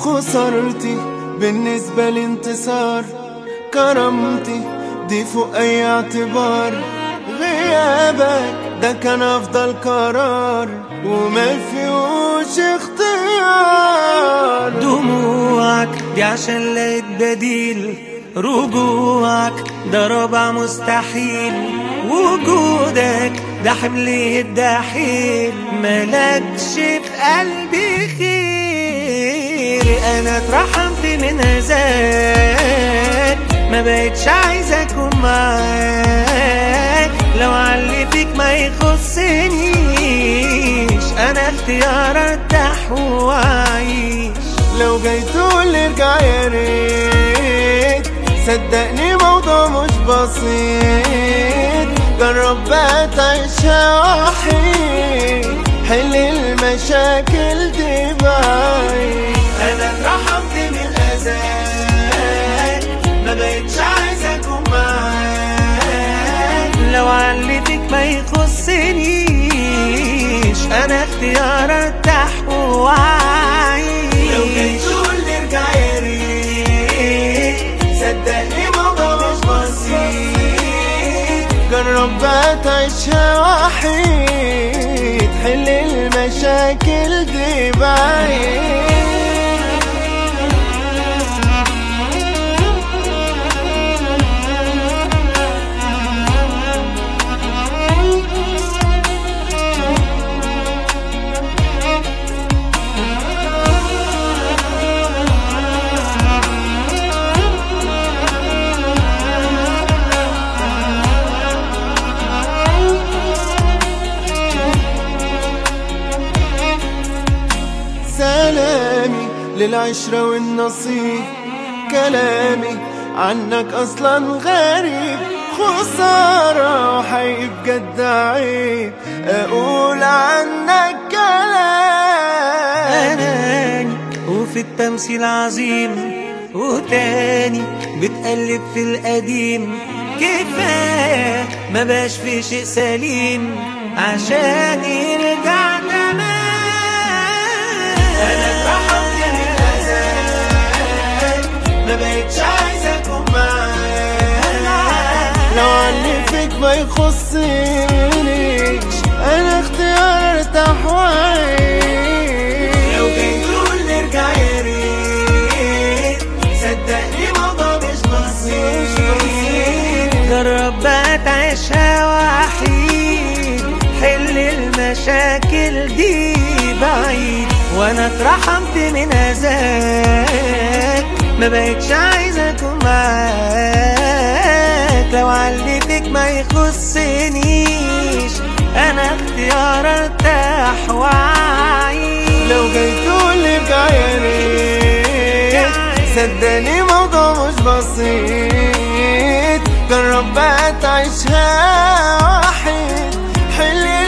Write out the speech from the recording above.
خسارتي بالنسبة لانتصار كرامتي دي فوق أي اعتبار غيابك ده كان أفضل قرار وما فيهوش اختيار دموعك دي عشان لقيت بديل رجوعك ده رابع مستحيل وجودك ده حمل الدحيل ملكش في قلبي خير انا اترحمت من هزاك ما بقتش عايز اكون معاك لو علي فيك ما يخصنيش انا اختيار ارتاح واعيش لو جاي تقول ارجع يا ريت صدقني موضوع مش بسيط جرب بقى تعيشها وحيد حل المشاكل دي بعيد انا اترحمت من اذاك ما بقتش عايز اكون معاك لو علي فيك ما يخصنيش انا اختيار ارتاح واعيش لو جاي تقول ارجع يا ريت صدقني موضوع مش بسيط جرب بقى تعيشها وحيد حل المشاكل دي بعيد سلامي للعشرة والنصيب كلامي عنك أصلا غريب خسارة وحقيقي بجد عيب أقول عنك كلام أناني وفي التمثيل عظيم وتاني بتقلب في القديم كفاية ما باش في شيء سليم عشان يرجع تمام أنا اترحمت من أذاك ما بقتش عايز أكون معاك لو عني فيك ما يخصنيش أنا اختيار ارتاح وعيش لو جاي تقول نرجع يا ريت صدقني موضوع مش بسيط جرب بقى تعيشها وحيد حل المشاكل دي بعيد وانا اترحمت من هزاك ما بقتش عايز اكون معاك لو علي فيك ما يخصنيش انا اختيار ارتاح واعيش لو جاي تقول ارجع يا ريت صدقني موضوع مش بسيط جرب بقى تعيشها وحيد حل